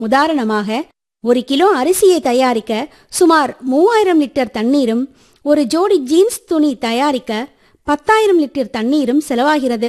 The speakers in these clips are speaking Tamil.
உதாரணமாக ஒரு கிலோ அரிசியை தயாரிக்க சுமார் மூவாயிரம் லிட்டர் தண்ணீரும் ஒரு ஜோடி ஜீன்ஸ் துணி தயாரிக்க பத்தாயிரம் லிட்டர் தண்ணீரும் செலவாகிறது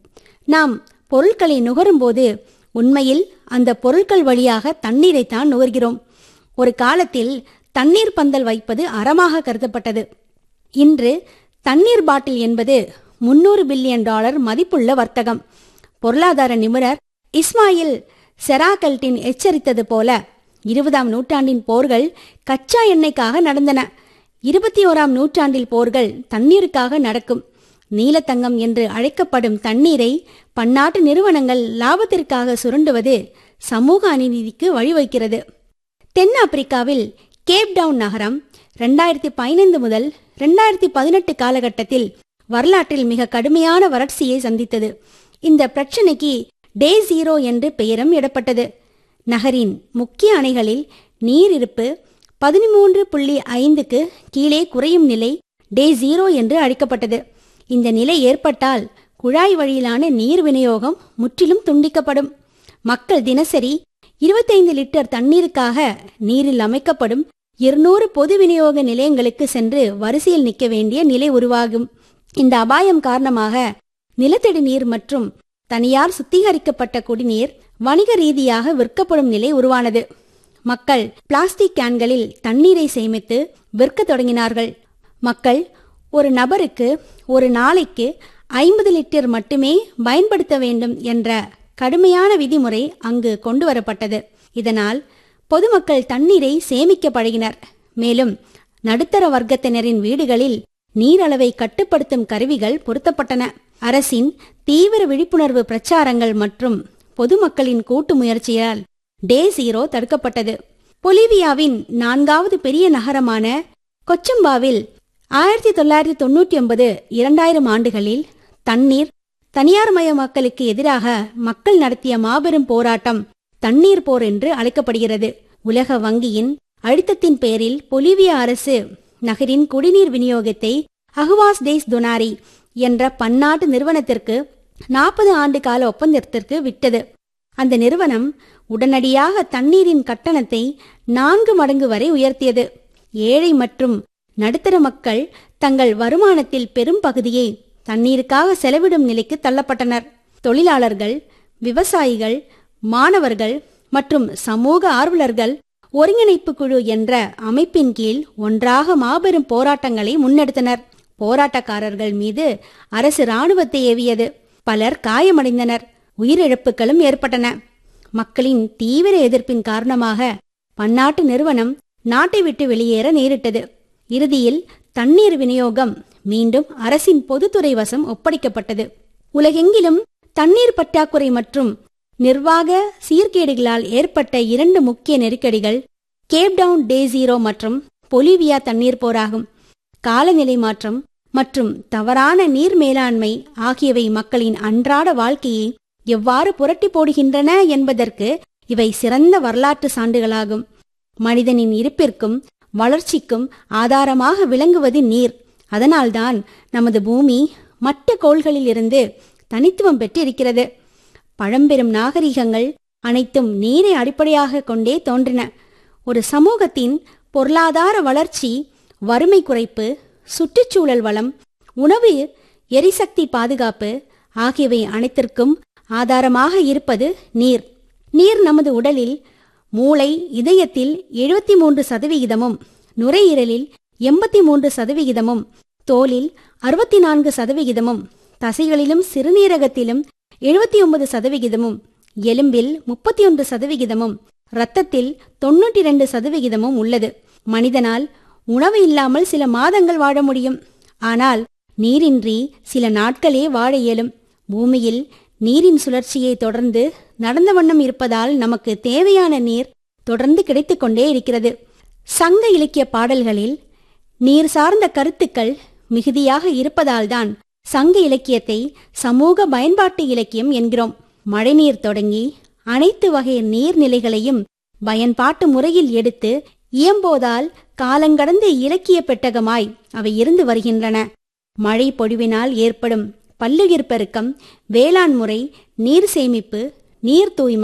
நாம் பொருட்களை நுகரும்போது உண்மையில் அந்த பொருட்கள் வழியாக தண்ணீரைத்தான் நுகர்கிறோம் ஒரு காலத்தில் தண்ணீர் பந்தல் வைப்பது அறமாக கருதப்பட்டது இன்று தண்ணீர் பாட்டில் என்பது முன்னூறு பில்லியன் டாலர் மதிப்புள்ள வர்த்தகம் பொருளாதார நிபுணர் இஸ்மாயில் செராகல்டின் எச்சரித்தது போல இருபதாம் நூற்றாண்டின் போர்கள் கச்சா எண்ணெய்க்காக நடந்தன இருபத்தி ஓராம் நூற்றாண்டில் போர்கள் தண்ணீருக்காக நடக்கும் நீலத்தங்கம் என்று அழைக்கப்படும் தண்ணீரை பன்னாட்டு நிறுவனங்கள் லாபத்திற்காக சுரண்டுவது சமூக அநீதிக்கு வழிவகுக்கிறது தென்னாப்பிரிக்காவில் கேப் டவுன் நகரம் ரெண்டாயிரத்தி பதினைந்து முதல் ரெண்டாயிரத்தி பதினெட்டு காலகட்டத்தில் வரலாற்றில் மிக கடுமையான வறட்சியை சந்தித்தது இந்த பிரச்சனைக்கு டே ஜீரோ என்று பெயரும் இடப்பட்டது நகரின் முக்கிய அணைகளில் நீர் இருப்பு பதிமூன்று புள்ளி ஐந்துக்கு கீழே குறையும் நிலை டே ஜீரோ என்று அழைக்கப்பட்டது இந்த நிலை ஏற்பட்டால் குழாய் வழியிலான நீர் விநியோகம் முற்றிலும் துண்டிக்கப்படும் மக்கள் தினசரி இருபத்தைந்து லிட்டர் தண்ணீருக்காக நீரில் அமைக்கப்படும் இருநூறு பொது விநியோக நிலையங்களுக்கு சென்று வரிசையில் நிற்க வேண்டிய நிலை உருவாகும் இந்த அபாயம் காரணமாக நிலத்தடி நீர் மற்றும் தனியார் சுத்திகரிக்கப்பட்ட குடிநீர் வணிக ரீதியாக விற்கப்படும் நிலை உருவானது மக்கள் பிளாஸ்டிக் கேன்களில் தண்ணீரை சேமித்து விற்க தொடங்கினார்கள் மக்கள் ஒரு நபருக்கு ஒரு நாளைக்கு ஐம்பது லிட்டர் மட்டுமே பயன்படுத்த வேண்டும் என்ற கடுமையான விதிமுறை அங்கு கொண்டு வரப்பட்டது இதனால் பொதுமக்கள் தண்ணீரை சேமிக்க பழகினர் மேலும் நடுத்தர வர்க்கத்தினரின் வீடுகளில் நீர் அளவை கட்டுப்படுத்தும் கருவிகள் பொருத்தப்பட்டன அரசின் தீவிர விழிப்புணர்வு பிரச்சாரங்கள் மற்றும் பொதுமக்களின் கூட்டு முயற்சியால் டே ஜீரோ தடுக்கப்பட்டது பொலிவியாவின் நான்காவது பெரிய நகரமான கொச்சம்பாவில் ஆயிரத்தி தொள்ளாயிரத்தி தொண்ணூற்றி ஒன்பது இரண்டாயிரம் ஆண்டுகளில் தண்ணீர் தனியார் மயமாக்கலுக்கு எதிராக மக்கள் நடத்திய மாபெரும் போராட்டம் தண்ணீர் போர் என்று அழைக்கப்படுகிறது உலக வங்கியின் அழுத்தத்தின் பேரில் பொலிவியா அரசு நகரின் குடிநீர் விநியோகத்தை அகுவாஸ் தேஸ் துனாரி என்ற பன்னாட்டு நிறுவனத்திற்கு நாற்பது ஆண்டு கால ஒப்பந்தத்திற்கு விட்டது அந்த நிறுவனம் உடனடியாக தண்ணீரின் கட்டணத்தை நான்கு மடங்கு வரை உயர்த்தியது ஏழை மற்றும் நடுத்தர மக்கள் தங்கள் வருமானத்தில் பெரும் பகுதியை தண்ணீருக்காக செலவிடும் நிலைக்கு தள்ளப்பட்டனர் தொழிலாளர்கள் விவசாயிகள் மாணவர்கள் மற்றும் சமூக ஆர்வலர்கள் ஒருங்கிணைப்பு குழு என்ற அமைப்பின் கீழ் ஒன்றாக மாபெரும் போராட்டங்களை முன்னெடுத்தனர் போராட்டக்காரர்கள் மீது அரசு ராணுவத்தை ஏவியது பலர் காயமடைந்தனர் உயிரிழப்புகளும் ஏற்பட்டன மக்களின் தீவிர எதிர்ப்பின் காரணமாக பன்னாட்டு நிறுவனம் நாட்டை விட்டு வெளியேற நேரிட்டது இறுதியில் தண்ணீர் விநியோகம் மீண்டும் அரசின் பொதுத்துறை வசம் ஒப்படைக்கப்பட்டது உலகெங்கிலும் தண்ணீர் பற்றாக்குறை மற்றும் நிர்வாக சீர்கேடுகளால் ஏற்பட்ட இரண்டு முக்கிய நெருக்கடிகள் கேப் டவுன் டே ஜீரோ மற்றும் பொலிவியா தண்ணீர் போராகும் காலநிலை மாற்றம் மற்றும் தவறான நீர் மேலாண்மை ஆகியவை மக்களின் அன்றாட வாழ்க்கையை எவ்வாறு புரட்டி போடுகின்றன என்பதற்கு இவை சிறந்த வரலாற்று சான்றுகளாகும் மனிதனின் இருப்பிற்கும் வளர்ச்சிக்கும் ஆதாரமாக விளங்குவது நீர் அதனால்தான் நமது பூமி மற்ற கோள்களில் இருந்து தனித்துவம் பெற்றிருக்கிறது பழம்பெரும் நாகரிகங்கள் அனைத்தும் நீரை அடிப்படையாக கொண்டே தோன்றின ஒரு சமூகத்தின் பொருளாதார வளர்ச்சி வறுமை குறைப்பு சுற்றுச்சூழல் வளம் உணவு எரிசக்தி பாதுகாப்பு ஆகியவை அனைத்திற்கும் ஆதாரமாக இருப்பது நீர் நீர் நமது உடலில் மூளை இதயத்தில் எழுபத்தி மூன்று சதவிகிதமும் நுரையீரலில் எண்பத்தி மூன்று சதவிகிதமும் தோலில் அறுபத்தி நான்கு சதவிகிதமும் தசைகளிலும் சிறுநீரகத்திலும் எழுபத்தி ஒன்பது சதவிகிதமும் எலும்பில் முப்பத்தி ஒன்று சதவிகிதமும் இரத்தத்தில் தொன்னூற்றி இரண்டு சதவிகிதமும் உள்ளது மனிதனால் உணவு இல்லாமல் சில மாதங்கள் வாழ முடியும் ஆனால் நீரின்றி சில நாட்களே வாழ இயலும் பூமியில் நீரின் சுழற்சியை தொடர்ந்து நடந்த வண்ணம் இருப்பதால் நமக்கு தேவையான நீர் தொடர்ந்து கிடைத்துக் கொண்டே இருக்கிறது சங்க இலக்கிய பாடல்களில் நீர் சார்ந்த கருத்துக்கள் மிகுதியாக இருப்பதால்தான் சங்க இலக்கியத்தை சமூக பயன்பாட்டு இலக்கியம் என்கிறோம் மழைநீர் தொடங்கி அனைத்து வகை நீர்நிலைகளையும் பயன்பாட்டு முறையில் எடுத்து இயம்போதால் காலங்கடந்த இலக்கிய பெட்டகமாய் அவை இருந்து வருகின்றன மழை பொழிவினால் ஏற்படும் பல்லுயிர் பெருக்கம் வேளாண் முறை நீர் சேமிப்பு நீர் தூய்மை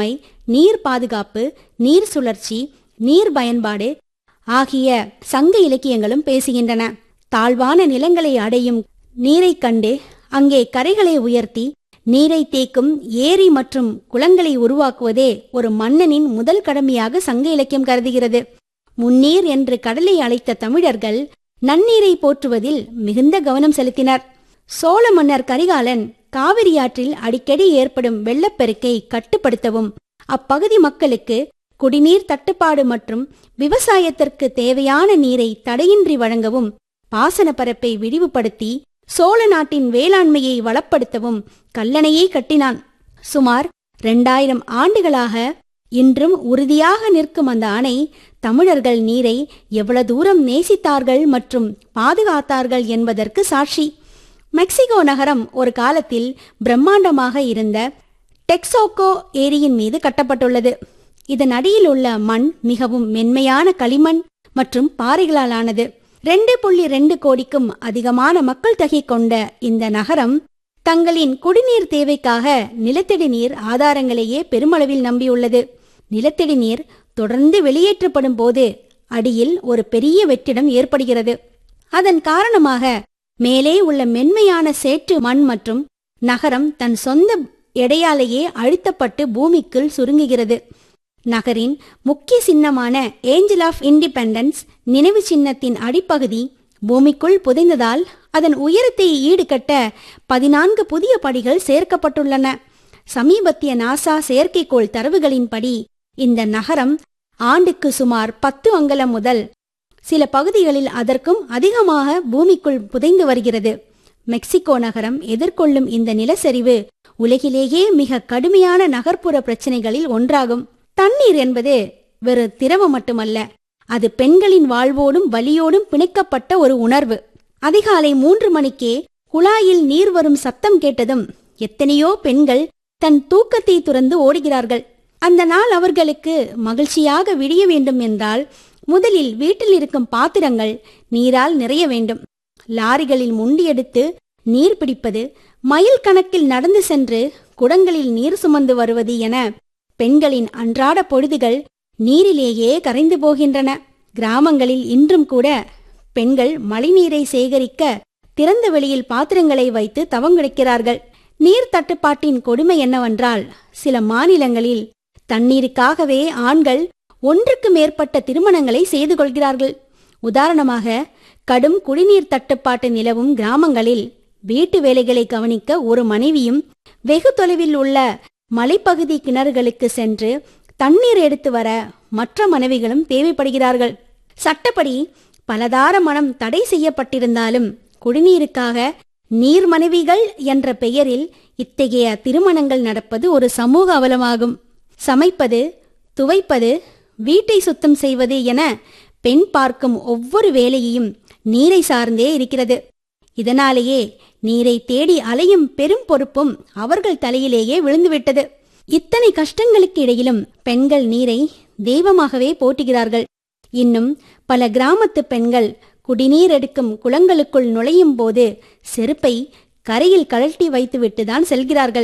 நீர் பாதுகாப்பு நீர் சுழற்சி நீர் பயன்பாடு ஆகிய சங்க இலக்கியங்களும் பேசுகின்றன தாழ்வான நிலங்களை அடையும் நீரைக் கண்டு அங்கே கரைகளை உயர்த்தி நீரை தேக்கும் ஏரி மற்றும் குளங்களை உருவாக்குவதே ஒரு மன்னனின் முதல் கடமையாக சங்க இலக்கியம் கருதுகிறது முன்னீர் என்று கடலை அழைத்த தமிழர்கள் நன்னீரை போற்றுவதில் மிகுந்த கவனம் செலுத்தினர் சோழ மன்னர் கரிகாலன் காவிரி ஆற்றில் அடிக்கடி ஏற்படும் வெள்ளப்பெருக்கை கட்டுப்படுத்தவும் அப்பகுதி மக்களுக்கு குடிநீர் தட்டுப்பாடு மற்றும் விவசாயத்திற்கு தேவையான நீரை தடையின்றி வழங்கவும் பாசன பரப்பை விரிவுபடுத்தி சோழ நாட்டின் வேளாண்மையை வளப்படுத்தவும் கல்லணையை கட்டினான் சுமார் இரண்டாயிரம் ஆண்டுகளாக இன்றும் உறுதியாக நிற்கும் அந்த அணை தமிழர்கள் நீரை எவ்வளவு தூரம் நேசித்தார்கள் மற்றும் பாதுகாத்தார்கள் என்பதற்கு சாட்சி மெக்சிகோ நகரம் ஒரு காலத்தில் பிரம்மாண்டமாக இருந்த டெக்ஸோக்கோ ஏரியின் மீது கட்டப்பட்டுள்ளது இதன் அடியில் உள்ள மண் மிகவும் மென்மையான களிமண் மற்றும் பாறைகளால் ஆனது ரெண்டு புள்ளி ரெண்டு கோடிக்கும் அதிகமான மக்கள் தொகை கொண்ட இந்த நகரம் தங்களின் குடிநீர் தேவைக்காக நிலத்தடி நீர் ஆதாரங்களையே பெருமளவில் நம்பியுள்ளது நிலத்தடி நீர் தொடர்ந்து வெளியேற்றப்படும் போது அடியில் ஒரு பெரிய வெற்றிடம் ஏற்படுகிறது அதன் காரணமாக மேலே உள்ள மென்மையான சேற்று மண் மற்றும் நகரம் தன் சொந்த எடையாலேயே அழுத்தப்பட்டு பூமிக்குள் சுருங்குகிறது நகரின் முக்கிய சின்னமான ஏஞ்சல் ஆஃப் இண்டிபெண்டன்ஸ் நினைவு சின்னத்தின் அடிப்பகுதி பூமிக்குள் புதைந்ததால் அதன் உயரத்தை ஈடுகட்ட பதினான்கு புதிய படிகள் சேர்க்கப்பட்டுள்ளன சமீபத்திய நாசா செயற்கைக்கோள் தரவுகளின்படி இந்த நகரம் ஆண்டுக்கு சுமார் பத்து அங்கலம் முதல் சில பகுதிகளில் அதற்கும் அதிகமாக பூமிக்குள் புதைந்து வருகிறது மெக்சிகோ நகரம் எதிர்கொள்ளும் இந்த நிலச்சரிவு உலகிலேயே மிக கடுமையான நகர்ப்புற பிரச்சனைகளில் ஒன்றாகும் தண்ணீர் என்பது வெறு திரவம் மட்டுமல்ல அது பெண்களின் வாழ்வோடும் வலியோடும் பிணைக்கப்பட்ட ஒரு உணர்வு அதிகாலை மூன்று மணிக்கே குழாயில் நீர் வரும் சத்தம் கேட்டதும் எத்தனையோ பெண்கள் தன் தூக்கத்தை துறந்து ஓடுகிறார்கள் அந்த நாள் அவர்களுக்கு மகிழ்ச்சியாக விடிய வேண்டும் என்றால் முதலில் வீட்டில் இருக்கும் பாத்திரங்கள் நீரால் நிறைய வேண்டும் லாரிகளில் முண்டியெடுத்து நீர் பிடிப்பது மைல் கணக்கில் நடந்து சென்று குடங்களில் நீர் சுமந்து வருவது என பெண்களின் அன்றாட பொழுதுகள் நீரிலேயே கரைந்து போகின்றன கிராமங்களில் இன்றும் கூட பெண்கள் மழைநீரை சேகரிக்க திறந்த வெளியில் பாத்திரங்களை வைத்து தவங்கிடக்கிறார்கள் நீர் தட்டுப்பாட்டின் கொடுமை என்னவென்றால் சில மாநிலங்களில் தண்ணீருக்காகவே ஆண்கள் ஒன்றுக்கு மேற்பட்ட திருமணங்களை செய்து கொள்கிறார்கள் உதாரணமாக கடும் குடிநீர் தட்டுப்பாட்டு நிலவும் கிராமங்களில் வீட்டு வேலைகளை கவனிக்க ஒரு மனைவியும் வெகு தொலைவில் உள்ள மலைப்பகுதி கிணறுகளுக்கு சென்று தண்ணீர் எடுத்து வர மற்ற மனைவிகளும் தேவைப்படுகிறார்கள் சட்டப்படி பலதார மனம் தடை செய்யப்பட்டிருந்தாலும் குடிநீருக்காக நீர் மனைவிகள் என்ற பெயரில் இத்தகைய திருமணங்கள் நடப்பது ஒரு சமூக அவலமாகும் சமைப்பது துவைப்பது வீட்டை சுத்தம் செய்வது என பெண் பார்க்கும் ஒவ்வொரு வேலையையும் நீரை சார்ந்தே இருக்கிறது இதனாலேயே நீரை தேடி அலையும் பெரும் பொறுப்பும் அவர்கள் தலையிலேயே விழுந்துவிட்டது இத்தனை கஷ்டங்களுக்கு இடையிலும் பெண்கள் நீரை தெய்வமாகவே போற்றுகிறார்கள் இன்னும் பல கிராமத்து பெண்கள் குடிநீர் எடுக்கும் குளங்களுக்குள் நுழையும் போது செருப்பை கரையில் கழட்டி வைத்துவிட்டு தான் செல்கிறார்கள்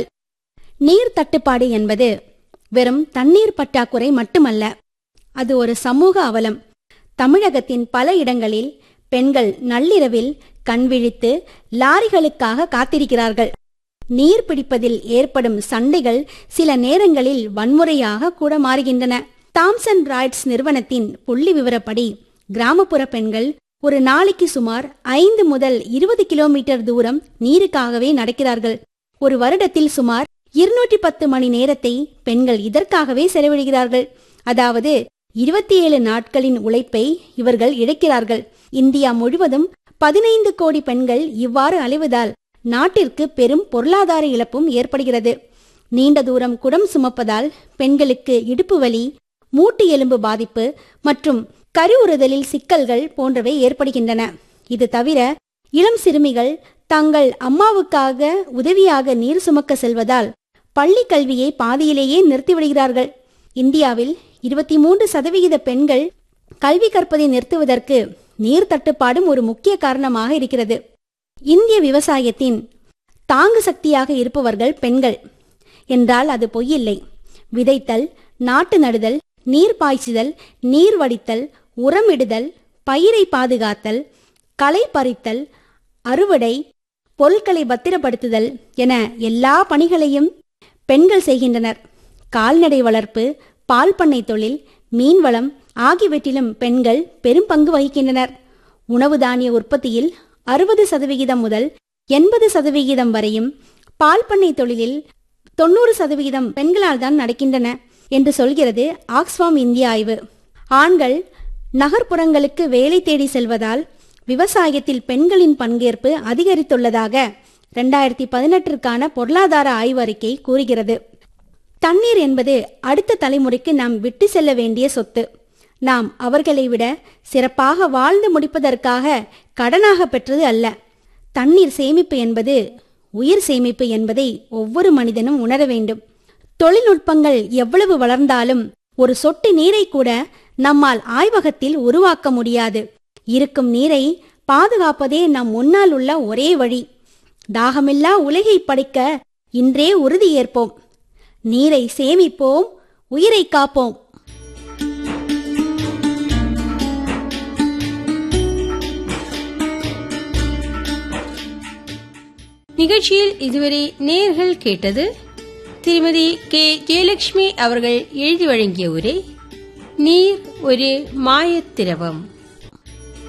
நீர் தட்டுப்பாடு என்பது வெறும் தண்ணீர் பற்றாக்குறை மட்டுமல்ல அது ஒரு சமூக அவலம் தமிழகத்தின் பல இடங்களில் பெண்கள் நள்ளிரவில் கண் விழித்து லாரிகளுக்காக காத்திருக்கிறார்கள் நீர் பிடிப்பதில் ஏற்படும் சண்டைகள் சில நேரங்களில் வன்முறையாக கூட மாறுகின்றன தாம்சன் ராய்ட்ஸ் நிறுவனத்தின் புள்ளி விவரப்படி கிராமப்புற பெண்கள் ஒரு நாளைக்கு சுமார் ஐந்து முதல் இருபது கிலோமீட்டர் தூரம் நீருக்காகவே நடக்கிறார்கள் ஒரு வருடத்தில் சுமார் இருநூற்றி பத்து மணி நேரத்தை பெண்கள் இதற்காகவே செலவிடுகிறார்கள் அதாவது இருபத்தி ஏழு நாட்களின் உழைப்பை இவர்கள் இழக்கிறார்கள் இந்தியா முழுவதும் பதினைந்து கோடி பெண்கள் இவ்வாறு அலைவதால் நாட்டிற்கு பெரும் பொருளாதார இழப்பும் ஏற்படுகிறது நீண்ட தூரம் குடம் சுமப்பதால் பெண்களுக்கு இடுப்பு வலி மூட்டு எலும்பு பாதிப்பு மற்றும் கருவுறுதலில் சிக்கல்கள் போன்றவை ஏற்படுகின்றன இது தவிர இளம் சிறுமிகள் தங்கள் அம்மாவுக்காக உதவியாக நீர் சுமக்க செல்வதால் பள்ளி கல்வியை பாதியிலேயே நிறுத்திவிடுகிறார்கள் இந்தியாவில் இருபத்தி மூன்று சதவிகித பெண்கள் கல்வி கற்பதை நிறுத்துவதற்கு நீர் தட்டுப்பாடும் ஒரு முக்கிய காரணமாக இருக்கிறது இந்திய விவசாயத்தின் தாங்கு சக்தியாக இருப்பவர்கள் பெண்கள் என்றால் அது பொய்யில்லை விதைத்தல் நாட்டு நடுதல் நீர் பாய்ச்சுதல் நீர் வடித்தல் உரமிடுதல் பயிரை பாதுகாத்தல் களை பறித்தல் அறுவடை பொருட்களை பத்திரப்படுத்துதல் என எல்லா பணிகளையும் பெண்கள் செய்கின்றனர் கால்நடை வளர்ப்பு பால் பண்ணை தொழில் மீன்வளம் ஆகியவற்றிலும் பெண்கள் பெரும் பங்கு வகிக்கின்றனர் உணவு தானிய உற்பத்தியில் அறுபது சதவிகிதம் முதல் எண்பது சதவிகிதம் வரையும் பால் பண்ணை தொழிலில் தொண்ணூறு சதவிகிதம் பெண்களால் தான் நடக்கின்றன என்று சொல்கிறது ஆக்ஸ்ஃபார்ம் இந்திய ஆய்வு ஆண்கள் நகர்ப்புறங்களுக்கு வேலை தேடி செல்வதால் விவசாயத்தில் பெண்களின் பங்கேற்பு அதிகரித்துள்ளதாக ரெண்டாயிரத்தி பதினெட்டிற்கான பொருளாதார ஆய்வறிக்கை கூறுகிறது தண்ணீர் என்பது அடுத்த தலைமுறைக்கு நாம் விட்டு செல்ல வேண்டிய சொத்து நாம் அவர்களை விட சிறப்பாக வாழ்ந்து முடிப்பதற்காக கடனாக பெற்றது அல்ல தண்ணீர் சேமிப்பு என்பது உயிர் சேமிப்பு என்பதை ஒவ்வொரு மனிதனும் உணர வேண்டும் தொழில்நுட்பங்கள் எவ்வளவு வளர்ந்தாலும் ஒரு சொட்டு நீரை கூட நம்மால் ஆய்வகத்தில் உருவாக்க முடியாது இருக்கும் நீரை பாதுகாப்பதே நம் முன்னால் உள்ள ஒரே வழி தாகமில்லா உலகை படைக்க இன்றே உறுதி ஏற்போம் நீரை சேமிப்போம் உயிரை காப்போம் நிகழ்ச்சியில் இதுவரை நேர்கள் கேட்டது திருமதி கே ஜெயலட்சுமி அவர்கள் எழுதி வழங்கிய உரை நீர் ஒரு மாயத்திரவம்